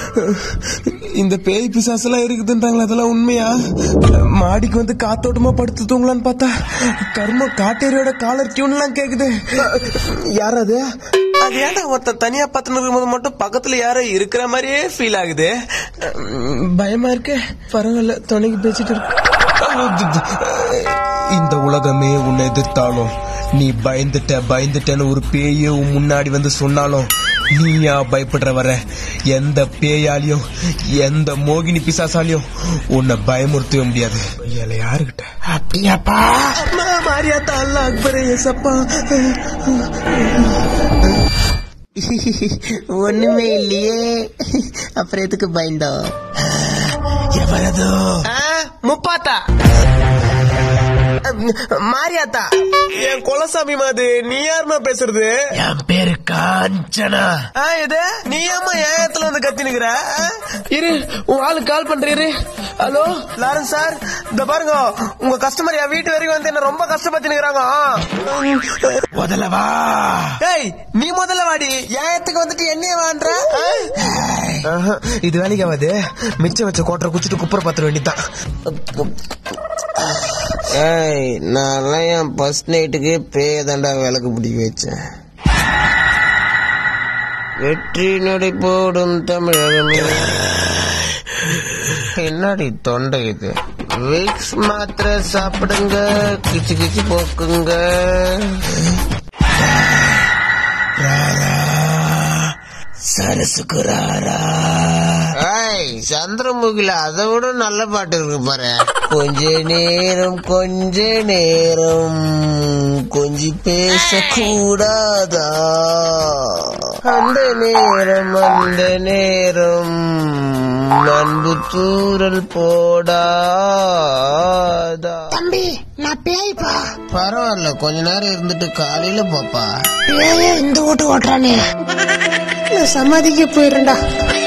இந்த பேய் பிசாசெல்லாம் இருக்குதுன்றாங்களா அதெல்லாம் உண்மையா மாடிக்கு வந்து காத்தோட்டமா படுத்து தூங்கலான்னு பார்த்தா கர்ம காட்டேரியோட காலர் டியூன் எல்லாம் கேக்குது யார் அது அது ஏன்டா ஒருத்தன் தனியா பார்த்து இருக்கும்போது மட்டும் பக்கத்துல யாரோ இருக்கிற மாதிரியே ஃபீல் ஆகுது உம், பயமா இருக்கு பரவாயில்ல துணைக்கு பேசிட்டு இருக்கு இந்த உலகமே உன்னை எதிர்த்தாலும் நீ பயந்துட்ட பயந்துட்டேன்னு ஒரு பேயே உன் முன்னாடி வந்து சொன்னாலும் நீயா பயப்படுற வர எந்த பேயாலையும் எந்த மோகினி பிசாசாலையும் உன்னை பயமுறுத்தவே முடியாது ஏல யாருகிட்ட அப்படியாப்பா மாரியாத்தா அல்ல அக்பரே எசப்பா ஒண்ணுமே இல்லையே அப்புறம் எதுக்கு பயந்தோம் எவரது முப்பாத்தா மாரியாத்தா என் குலசாமி மாது நீ யாருமா பேசுறது என் பேரு காஞ்சனா ஆ, இது நீ ஏமா என் இடத்துல வந்து கத்தினுக்கிற ஆ? இரு உன் ஆளு கால் பண்றீரு ஹலோ லாரன்ஸ் சார் இந்த பாருங்க உங்க கஸ்டமர் என் வீட்டு வரைக்கும் வந்து என்ன ரொம்ப கஷ்டப்படுத்தினுக்கிறாங்க முதல்ல வா ஏய் நீ முதல்ல வாடி என் இடத்துக்கு வந்துட்டு என்னைய வான்ற ஆஹா, இது வேலைக்கு ஆகாது மிச்சம் வச்ச கோட்டரை குச்சிட்டு குப்புற பத்திர வேண்டியதான் ஏய் நான் என் ஃபர்ஸ்ட் நைட்டுக்கு பேய தாண்டா விளக்கு பிடிக்க வச்சேன் வெற்றி நடை போடும் தமிழகமே என்னடி தொண்டை இது விக்ஸ் மாத்திரை சாப்பிடுங்க கிச்சு கிச்சு போக்குங்க சரசுக்கு ராரா ஏய் சந்திரமுகில அதை விட நல்ல பாட்டு இருக்கு பாரு கொஞ்ச நேரம் கொஞ்ச நேரம் கொஞ்சி பேச கூடாதா அந்த நேரம் அந்த நேரம் அன்பு தூரல் போடாதா தம்பி நான் பேய்ப்பா பரவாயில்ல கொஞ்ச நேரம் இருந்துட்டு காலையில போப்பா பேய இந்த வீட்டு ஓட்டுறானே நான் சமாதிக்க போயிடுறேன்டா